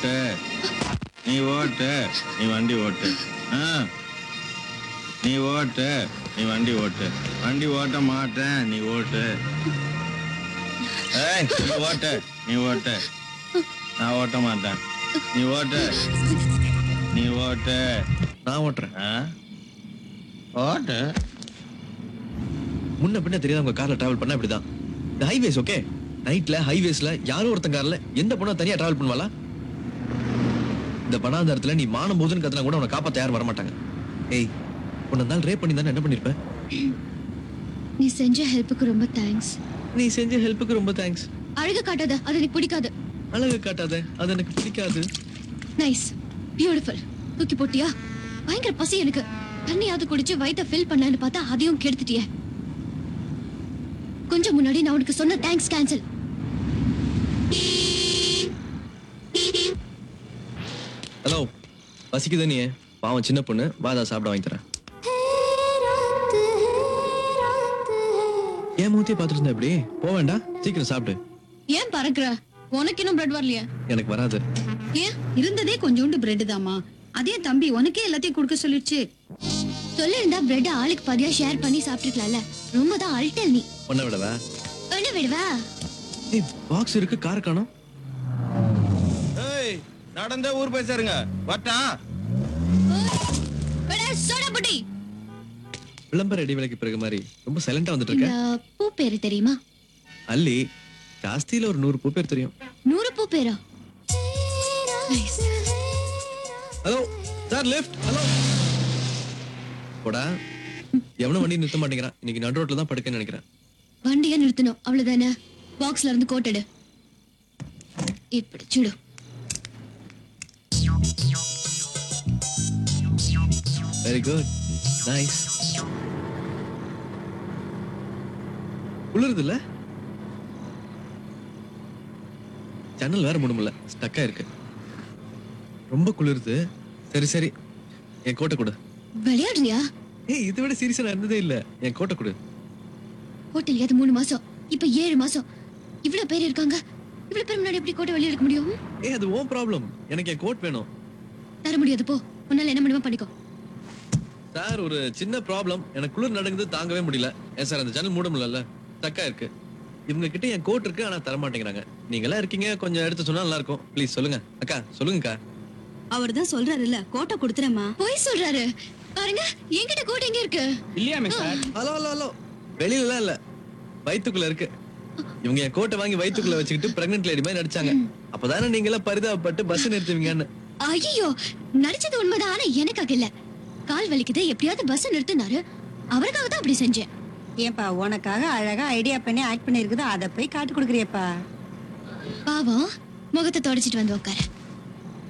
ஓட்டு நீ ஓட்டு நீ வண்டி ஓட்டு ஆ நீ ஓட்டு நீ வண்டி ஓட்டு வண்டி ஓட்ட மாட்டேன் நீ ஓட்டு ஏய் நீ ஓட்டு நீ ஓட்டு நான் ஓட்ட மாட்டேன் நீ ஓட்டு நீ ஓட்டு நான் ஓட்டுறேன் ஆ ஓட்டு முன்ன பின்ன தெரியாத உங்க கார்ல டிராவல் பண்ணா இப்படிதான் இந்த ஹைவேஸ் ஓகே நைட்ல ஹைவேஸ்ல யாரோ ஒருத்தன் கார்ல எந்த பொண்ணா தனியா டிராவல் பண்ணுவாளா இந்த பணாந்தாரத்துல நீ மானம் போதுன்னு கத்துனா கூட உன்னை காப்பாத்த யாரும் வரமாட்டாங்க ஏய் உன்னை நாள் ரேப் பண்ணி தானே என்ன பண்ணிருப்ப நீ செஞ்ச ஹெல்ப்புக்கு ரொம்ப தேங்க்ஸ் நீ செஞ்ச ஹெல்ப்புக்கு ரொம்ப தேங்க்ஸ் அழகு காட்டாத அது எனக்கு பிடிக்காது அழகு காட்டாத அது எனக்கு பிடிக்காது நைஸ் பியூட்டிஃபுல் தூக்கி போட்டியா பயங்கர பசி எனக்கு தண்ணியாவது குடிச்சு வயித்தை ஃபில் பண்ணலான்னு பார்த்தா அதையும் கெடுத்துட்டியே கொஞ்சம் முன்னாடி நான் உனக்கு சொன்ன தேங்க்ஸ் கேன்சல் ஹலோ பசிக்குதா நீ பாவம் சின்ன பொண்ணு வாதா சாப்பிட வாங்கி தரேன் ஏன் மூத்திய பார்த்துட்டு இருந்தா எப்படி போக வேண்டாம் சீக்கிரம் சாப்பிடு ஏன் பறக்குற உனக்கு இன்னும் பிரெட் வரலையா எனக்கு வராது ஏன் இருந்ததே கொஞ்சோண்டு பிரெட் தாமா அதே தம்பி உனக்கே எல்லாத்தையும் கொடுக்க சொல்லிடுச்சு சொல்லிருந்தா பிரெட் ஆளுக்கு பாதியா ஷேர் பண்ணி சாப்பிட்டுக்கலாம்ல ரொம்ப தான் அல்டல் நீ பொண்ணை விடவா என்ன விடுவா ஏய் பாக்ஸ் இருக்கு கார் காணோம் ஏய் நடந்தே ஊர் போய் சேருங்க வட்டா சோடா புட்டி விளம்பர இடைவேளைக்கு பிறகு மாதிரி ரொம்ப சைலண்டா வந்துட்டு இந்த இருக்க பூ பேரு தெரியுமா அல்லி ஜாஸ்தியில ஒரு நூறு பூ பேர் தெரியும் நூறு பூ பேரா Nice. Hello sir left hello போடா எவனும் வண்டி நிறுத்த மாட்டேங்கிறான் இன்னைக்கு நடு ரோட்ல தான் படுக்கன்னு நினைக்கிறேன் வண்டியை நிறுத்தணும் அவ்வளவுதானே பாக்ஸ்ல இருந்து கோட்டடு இப்படி சுடு வெரி குட் நைஸ் குளிருது இல்ல ஜன்னல் வேற முடியல ஸ்டக்கா இருக்கு ரொம்ப குளிருது சரி சரி என் கோட்டை கொடு விளையாடுறியா ஏய் இதை விட சீரியஸா நான் இருந்ததே இல்ல என் கோட்டை கொடு ஹோட்டல் அது மூணு மாசம் இப்ப ஏழு மாசம் இவ்வளவு பேர் இருக்காங்க இவ்வளவு பேர் முன்னாடி எப்படி கோட்டை வெளியே எடுக்க முடியும் ஏய் அது ஓ ப்ராப்ளம் எனக்கு என் கோட் வேணும் தர முடியாது போ உன்னால என்ன முடியுமா பண்ணிக்கோ சார் ஒரு சின்ன ப்ராப்ளம் எனக்கு குளிர் நடக்குது தாங்கவே முடியல ஏன் சார் அந்த ஜன்னல் மூட முடியல தக்கா இருக்கு இவங்க கிட்ட என் கோட் இருக்கு ஆனா தர மாட்டேங்கிறாங்க நீங்க எல்லாம் இருக்கீங்க கொஞ்சம் எடுத்து சொன்னா நல்லா இருக்கும் ப்ளீஸ் சொல்லுங்க அக்கா சொல்லுங்கக்கா அவர் தான் சொல்றாருல்ல கோட்டை கொடுத்துறேம்மா போய் சொல்றாரு பாருங்க என்கிட்ட கோட்டை எங்க இருக்கு இல்லையாமே சார் ஹலோ ஹலோ ஹலோ வெளியில இல்ல வயித்துக்குள்ள இருக்கு இவங்க என் கோட்டை வாங்கி வயித்துக்குள்ள வச்சுக்கிட்டு பிரெக்னென்ட் லேடி மாதிரி நடிச்சாங்க அப்பதானே நீங்க எல்லாம் பரிதாபப்பட்டு பஸ் நிறுத்துவீங்கன்னு ஐயோ நடிச்சது உண்மைதான் ஆனா எனக்காக இல்ல கால் வலிக்குது எப்படியாவது பஸ் நிறுத்தினாரு அவருக்காக தான் அப்படி செஞ்சேன் ஏன்பா உனக்காக அழகா ஐடியா பண்ணி ஆக்ட் பண்ணிருக்குது அதை போய் காட்டு கொடுக்குறியப்பா பாவம் முகத்தை தொடச்சிட்டு வந்து உட்காரு